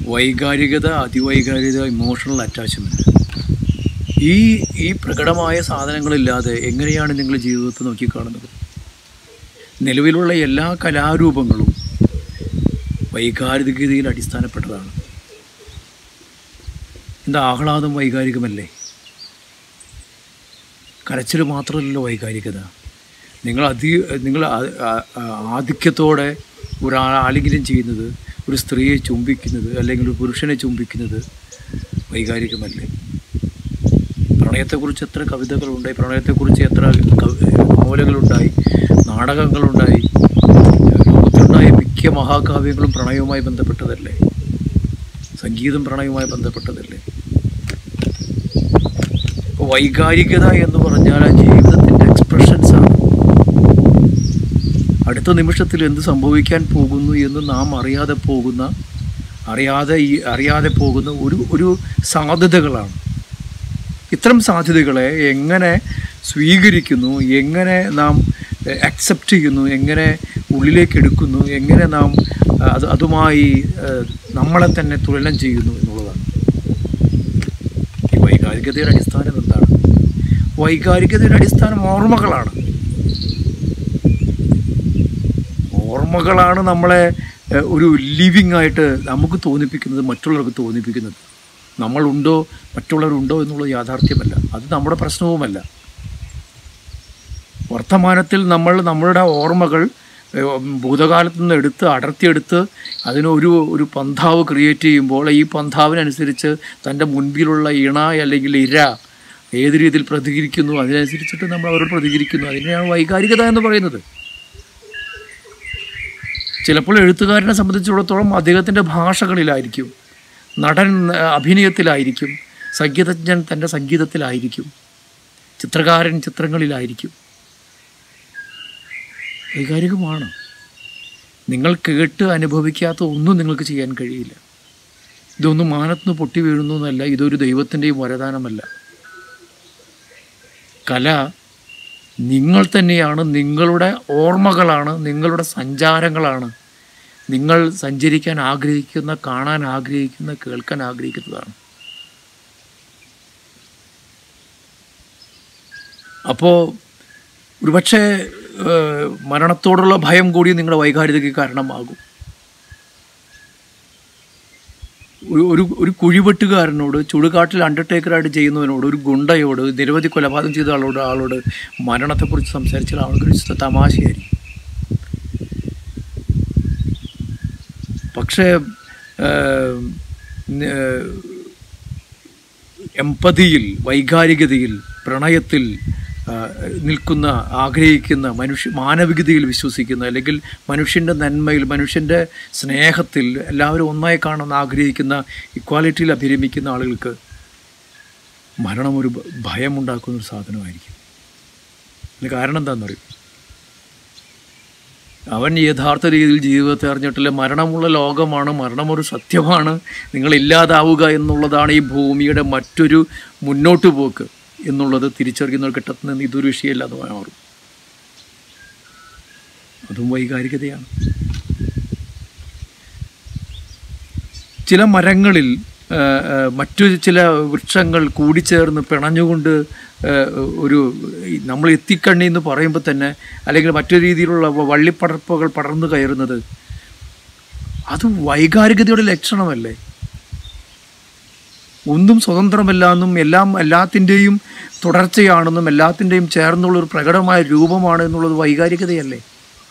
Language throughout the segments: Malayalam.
വൈകാരികത അതിവൈകാരികത ഇമോഷണൽ അറ്റാച്ച്മെൻറ്റ് ഈ ഈ പ്രകടമായ സാധനങ്ങളില്ലാതെ എങ്ങനെയാണ് നിങ്ങൾ ജീവിതത്തെ നോക്കിക്കാണുന്നത് നിലവിലുള്ള എല്ലാ കലാരൂപങ്ങളും വൈകാരികതയിൽ അടിസ്ഥാനപ്പെട്ടതാണ് എന്താ ആഹ്ലാദം വൈകാരികമല്ലേ കരച്ചിൽ മാത്രമല്ലല്ലോ വൈകാരികത നിങ്ങൾ അതി നിങ്ങൾ ആ- ആ- ആ- ആധിക്യത്തോടെ ഒരാൾ ആലിംഗനം ചെയ്യുന്നത് ഒരു സ്ത്രീയെ ചുംബിക്കുന്നത് അല്ലെങ്കിൽ ഒരു പുരുഷനെ ചുംബിക്കുന്നത് വൈകാരികമല്ലേ പ്രണയത്തെക്കുറിച്ച് എത്ര കവിതകളുണ്ടായി പ്രണയത്തെക്കുറിച്ച് എത്ര കവി- നോവലുകളുണ്ടായി നാടകങ്ങളുണ്ടായി ലോകത്തിലുണ്ടായ മിക്ക മഹാകാവ്യങ്ങളും പ്രണയവുമായി ബന്ധപ്പെട്ടതല്ലേ സംഗീതം പ്രണയവുമായി ബന്ധപ്പെട്ടതല്ലേ അപ്പോൾ വൈകാരികത എന്ന് പറഞ്ഞാൽ ആ ജീവിതത്തിൻ്റെ എക്സ്പ്രഷൻസ് ആണ് അടുത്ത നിമിഷത്തിൽ എന്ത് സംഭവിക്കാൻ പോകുന്നു എന്ന് നാം അറിയാതെ പോകുന്ന അറിയാതെ ഈ അറിയാതെ പോകുന്ന ഒരു ഒരു സാധ്യതകളാണ് ഇത്തരം സാധ്യതകളെ എങ്ങനെ സ്വീകരിക്കുന്നു എങ്ങനെ നാം അക്സെപ്റ്റ് ചെയ്യുന്നു എങ്ങനെ ഉള്ളിലേക്ക് എടുക്കുന്നു എങ്ങനെ നാം അഹ്, അത് അതുമായി അഹ്, നമ്മളെ തന്നെ തുലനം ചെയ്യുന്നു എന്നുള്ളതാണ് ഈ വൈകാരികതയുടെ അടിസ്ഥാനം എന്താണ് വൈകാരികതയുടെ അടിസ്ഥാനം ഓർമ്മകളാണ് ഓർമ്മകളാണ് നമ്മളെ എഹ്, ഒരു ലിവിങ് ആയിട്ട് നമുക്ക് തോന്നിപ്പിക്കുന്നത് മറ്റുള്ളവർക്ക് തോന്നിപ്പിക്കുന്നത് നമ്മളുണ്ടോ മറ്റുള്ളവരുണ്ടോ എന്നുള്ളത് യാഥാർത്ഥ്യമല്ല അത് നമ്മുടെ പ്രശ്നവുമല്ല വർത്തമാനത്തിൽ നമ്മൾ നമ്മളുടെ ഓർമ്മകൾ ഏഹ്, ഭൂതകാലത്ത് നിന്ന് എടുത്ത് അടർത്തിയെടുത്ത് അതിനൊരു ഒരു പന്ഥാവ് ക്രിയേറ്റ് ചെയ്യുമ്പോൾ ഈ പന്ഥാവിനനുസരിച്ച് തൻ്റെ മുൻപിലുള്ള ഇണ അല്ലെങ്കിൽ ഇര ഏത് രീതിയിൽ പ്രതികരിക്കുന്നു അതിനനുസരിച്ചിട്ട് നമ്മൾ അവരോട് പ്രതികരിക്കുന്നു അതിനെയാണ് വൈകാരികത എന്ന് പറയുന്നത് ചിലപ്പോൾ എഴുത്തുകാരനെ സംബന്ധിച്ചിടത്തോളം അദ്ദേഹത്തിൻ്റെ ഭാഷകളിലായിരിക്കും നടൻ ആ, അഭിനയത്തിലായിരിക്കും സംഗീതജ്ഞൻ തൻ്റെ സംഗീതത്തിലായിരിക്കും ചിത്രകാരൻ ചിത്രങ്ങളിലായിരിക്കും വൈകാരികമാണ് നിങ്ങൾ കേട്ട് അനുഭവിക്കാത്ത ഒന്നും നിങ്ങൾക്ക് ചെയ്യാൻ കഴിയില്ല ഇതൊന്നും മാനത്തുനിന്ന് പൊട്ടി വീഴുന്നു എന്നല്ല ഇതൊരു ദൈവത്തിൻ്റെയും വരദാനമല്ല കല നിങ്ങൾ തന്നെയാണ് നിങ്ങളുടെ ഓർമ്മകളാണ് നിങ്ങളുടെ സഞ്ചാരങ്ങളാണ് നിങ്ങൾ സഞ്ചരിക്കാൻ ആഗ്രഹിക്കുന്ന കാണാൻ ആഗ്രഹിക്കുന്ന കേൾക്കാൻ ആഗ്രഹിക്കുന്നതാണ് അപ്പോൾ ഒരുപക്ഷെ ഏഹ്, മരണത്തോടുള്ള ഭയം കൂടി നിങ്ങളുടെ വൈകാരികതയ്ക്ക് കാരണമാകും ഒരു ഒരു ഒരു കുഴിവെട്ടുകാരനോട് ചുടുകാട്ടിൽ അണ്ടർടേക്കറായിട്ട് ചെയ്യുന്നവനോട് ഒരു ഗുണ്ടയോട് നിരവധി കൊലപാതകം ചെയ്ത ആളോട് ആളോട് മരണത്തെക്കുറിച്ച് സംസാരിച്ചാൽ ആൾക്ക് തമാശയായിരിക്കും പക്ഷേ ഏഹ്, ന- എമ്പതിയിൽ വൈകാരികതയിൽ പ്രണയത്തിൽ ആ, നിൽക്കുന്ന ആഗ്രഹിക്കുന്ന മനുഷ്യ മാനവികതയിൽ വിശ്വസിക്കുന്ന അല്ലെങ്കിൽ മനുഷ്യൻ്റെ നന്മയിൽ മനുഷ്യൻ്റെ സ്നേഹത്തിൽ എല്ലാവരും ഒന്നായി കാണുന്ന ആഗ്രഹിക്കുന്ന ഇക്വാലിറ്റിയിൽ അഭിരമിക്കുന്ന ആളുകൾക്ക് മരണം ഒരു ഭ- ഭയമുണ്ടാക്കുന്ന ഒരു സാധനമായിരിക്കും അതിന് കാരണം എന്താണെന്നറിയും അവൻ യഥാർത്ഥ രീതിയിൽ ജീവിതത്തെ അറിഞ്ഞിട്ടില്ല മരണമുള്ള ലോകമാണ് മരണമൊരു സത്യമാണ് നിങ്ങൾ ഇല്ലാതാവുക എന്നുള്ളതാണ് ഈ ഭൂമിയുടെ മറ്റൊരു മുന്നോട്ട് പോക്ക് എന്നുള്ളത് തിരിച്ചറിയുന്ന ഒരു ഘട്ടത്തിൽ നിന്ന് ഇതൊരു വിഷയമല്ലാതെ മാറും അതും വൈകാരികതയാണ് ചില മരങ്ങളിൽ ആ, ആ, മറ്റു ചില വൃക്ഷങ്ങൾ കൂടിച്ചേർന്ന് പിണഞ്ഞുകൊണ്ട് ആ, ഒരു ഈ നമ്മൾ എത്തിക്കണ്ണി എന്ന് പറയുമ്പോൾ തന്നെ അല്ലെങ്കിൽ മറ്റു രീതിയിലുള്ള വള്ളിപ്പടർപ്പുകൾ പടർന്നു കയറുന്നത് അത് വൈകാരികതയുടെ ലക്ഷണമല്ലേ ഒന്നും സ്വതന്ത്രമല്ല എന്നും എല്ലാം എല്ലാത്തിൻ്റെയും തുടർച്ചയാണെന്നും എല്ലാത്തിൻ്റെയും ചേർന്നുള്ള ഒരു പ്രകടമായ രൂപമാണ് എന്നുള്ളത് വൈകാരികതയല്ലേ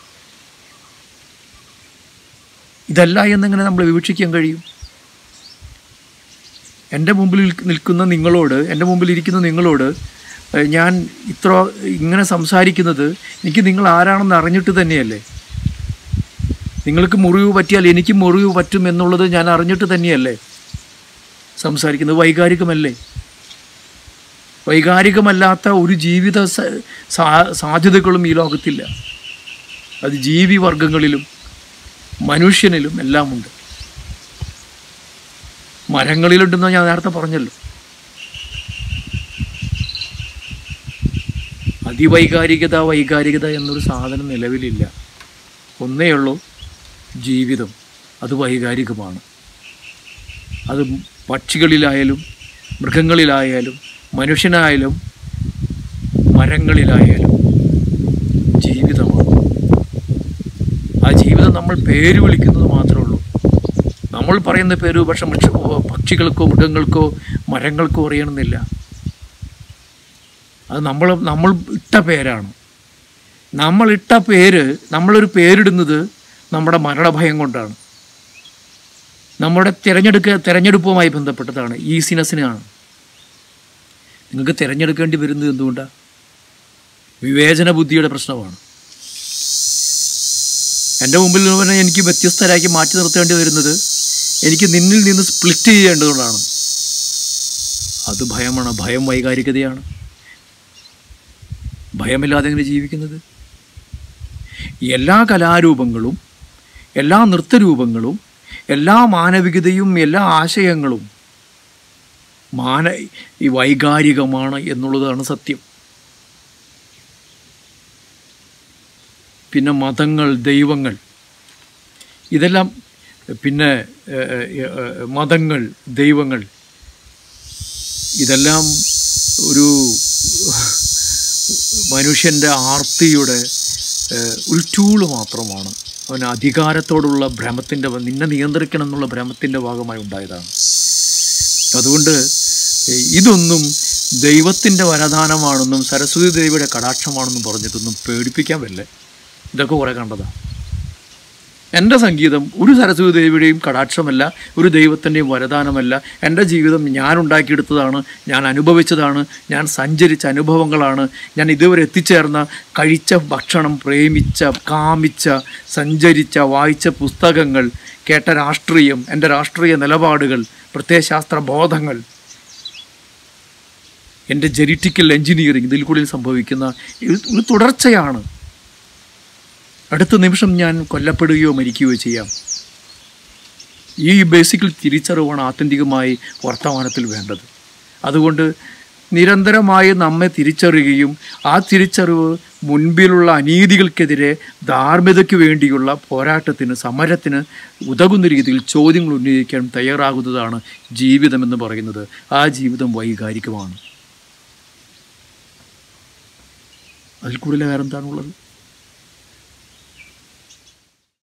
ഇതല്ല എന്നെങ്ങനെ നമ്മൾ വിവക്ഷിക്കാൻ കഴിയും എൻ്റെ മുമ്പിൽ നിൽക്ക് നിൽക്കുന്ന നിങ്ങളോട് എൻ്റെ മുമ്പിൽ ഇരിക്കുന്ന നിങ്ങളോട് ഏഹ്, ഞാൻ ഇത്ര ഇങ്ങനെ സംസാരിക്കുന്നത് എനിക്ക് നിങ്ങൾ ആരാണെന്ന് അറിഞ്ഞിട്ട് തന്നെയല്ലേ നിങ്ങൾക്ക് മുറിവ് പറ്റിയാൽ എനിക്ക് മുറിവ് പറ്റും എന്നുള്ളത് ഞാൻ അറിഞ്ഞിട്ട് തന്നെയല്ലേ സംസാരിക്കുന്നത് വൈകാരികമല്ലേ വൈകാരികമല്ലാത്ത ഒരു ജീവിത സ- സാ- സാധ്യതകളും ഈ ലോകത്തില്ല അത് ജീവി വർഗങ്ങളിലും മനുഷ്യനിലും എല്ലാമുണ്ട് മരങ്ങളിലുണ്ടെന്ന് ഞാൻ നേരത്തെ പറഞ്ഞല്ലോ അതിവൈകാരികത വൈകാരികത എന്നൊരു സാധനം നിലവിലില്ല ഒന്നേ ഉള്ളൂ ജീവിതം അത് വൈകാരികമാണ് അത് പക്ഷികളിലായാലും മൃഗങ്ങളിലായാലും മനുഷ്യനായാലും മരങ്ങളിലായാലും ജീവിതമാണ് ആ ജീവിതം നമ്മൾ പേര് വിളിക്കുന്നത് മാത്രമേ ഉള്ളൂ നമ്മൾ പറയുന്ന പേര് പക്ഷെ മനുഷ്യ പക്ഷികൾക്കോ മൃഗങ്ങൾക്കോ മരങ്ങൾക്കോ അറിയണമെന്നില്ല അത് നമ്മൾ നമ്മൾ ഇട്ട പേരാണ് നമ്മൾ ഇട്ട പേര് നമ്മളൊരു പേരിടുന്നത് നമ്മുടെ മരണഭയം കൊണ്ടാണ് നമ്മുടെ തിരഞ്ഞെടുക്ക തിരഞ്ഞെടുപ്പുമായി ബന്ധപ്പെട്ടതാണ് ഈസിനെസ്സിനാണ് നിങ്ങൾക്ക് തിരഞ്ഞെടുക്കേണ്ടി വരുന്നത് എന്തുകൊണ്ടാണ് വിവേചന ബുദ്ധിയുടെ പ്രശ്നമാണ് എൻ്റെ മുമ്പിൽ നിന്ന് എനിക്ക് വ്യത്യസ്തരാക്കി മാറ്റി നിർത്തേണ്ടി വരുന്നത് എനിക്ക് നിന്നിൽ നിന്ന് സ്പ്ലിറ്റ് ചെയ്യേണ്ടതുകൊണ്ടാണ് അത് ഭയമാണ് ഭയം വൈകാരികതയാണ് ഭയമില്ലാതെ എങ്ങനെ ജീവിക്കുന്നത് എല്ലാ കലാരൂപങ്ങളും എല്ലാ നൃത്തരൂപങ്ങളും എല്ലാ മാനവികതയും എല്ലാ ആശയങ്ങളും മാന ഈ വൈകാരികമാണ് എന്നുള്ളതാണ് സത്യം പിന്നെ മതങ്ങൾ ദൈവങ്ങൾ ഇതെല്ലാം പിന്നെ ഏഹ്, ഏഹ്, മതങ്ങൾ ദൈവങ്ങൾ ഇതെല്ലാം ഒരു മനുഷ്യൻ്റെ ആർത്തിയുടെ ഏഹ്, ഒരു ടൂള് മാത്രമാണ് അവന് അധികാരത്തോടുള്ള ഭ്രമത്തിൻ്റെ നിന്നെ നിയന്ത്രിക്കണം എന്നുള്ള ഭ്രമത്തിൻ്റെ ഭാഗമായി ഉണ്ടായതാണ് അതുകൊണ്ട് ഏഹ്, ഇതൊന്നും ദൈവത്തിൻ്റെ വരദാനമാണെന്നും സരസ്വതി ദേവിയുടെ കടാക്ഷമാണെന്നും പറഞ്ഞിട്ടൊന്നും പേടിപ്പിക്കാൻ വല്ലേ ഇതൊക്കെ കുറേ കണ്ടതാണ് എൻ്റെ സംഗീതം ഒരു സരസ്വതി ദേവിയുടെയും കടാക്ഷമല്ല ഒരു ദൈവത്തിൻ്റെയും വരദാനമല്ല എൻ്റെ ജീവിതം ഞാൻ ഉണ്ടാക്കിയെടുത്തതാണ് ഞാൻ അനുഭവിച്ചതാണ് ഞാൻ സഞ്ചരിച്ച അനുഭവങ്ങളാണ് ഞാൻ ഇതുവരെ എത്തിച്ചേർന്ന കഴിച്ച ഭക്ഷണം പ്രേമിച്ച കാമിച്ച സഞ്ചരിച്ച വായിച്ച പുസ്തകങ്ങൾ കേട്ട രാഷ്ട്രീയം എൻ്റെ രാഷ്ട്രീയ നിലപാടുകൾ പ്രത്യയശാസ്ത്ര ബോധങ്ങൾ എൻ്റെ ജെനറ്റിക്കൽ എൻജിനീയറിംഗ് ഇതിൽ കൂടി സംഭവിക്കുന്ന ഇത് ഒരു തുടർച്ചയാണ് അടുത്ത നിമിഷം ഞാൻ കൊല്ലപ്പെടുകയോ മരിക്കുകയോ ചെയ്യാം ഈ ബേസിക്കൽ തിരിച്ചറിവാണ് ആത്യന്തികമായി വർത്തമാനത്തിൽ വേണ്ടത് അതുകൊണ്ട് നിരന്തരമായി നമ്മെ തിരിച്ചറിയുകയും ആ തിരിച്ചറിവ് മുൻപിലുള്ള അനീതികൾക്കെതിരെ ധാർമ്മികതയ്ക്ക് വേണ്ടിയുള്ള പോരാട്ടത്തിന് സമരത്തിന് ഉതകുന്ന രീതിയിൽ ചോദ്യങ്ങൾ ഉന്നയിക്കാൻ തയ്യാറാകുന്നതാണ് ജീവിതമെന്ന് പറയുന്നത് ആ ജീവിതം വൈകാരികമാണ് അതിൽ കൂടുതൽ വേറെന്താണുള്ളത്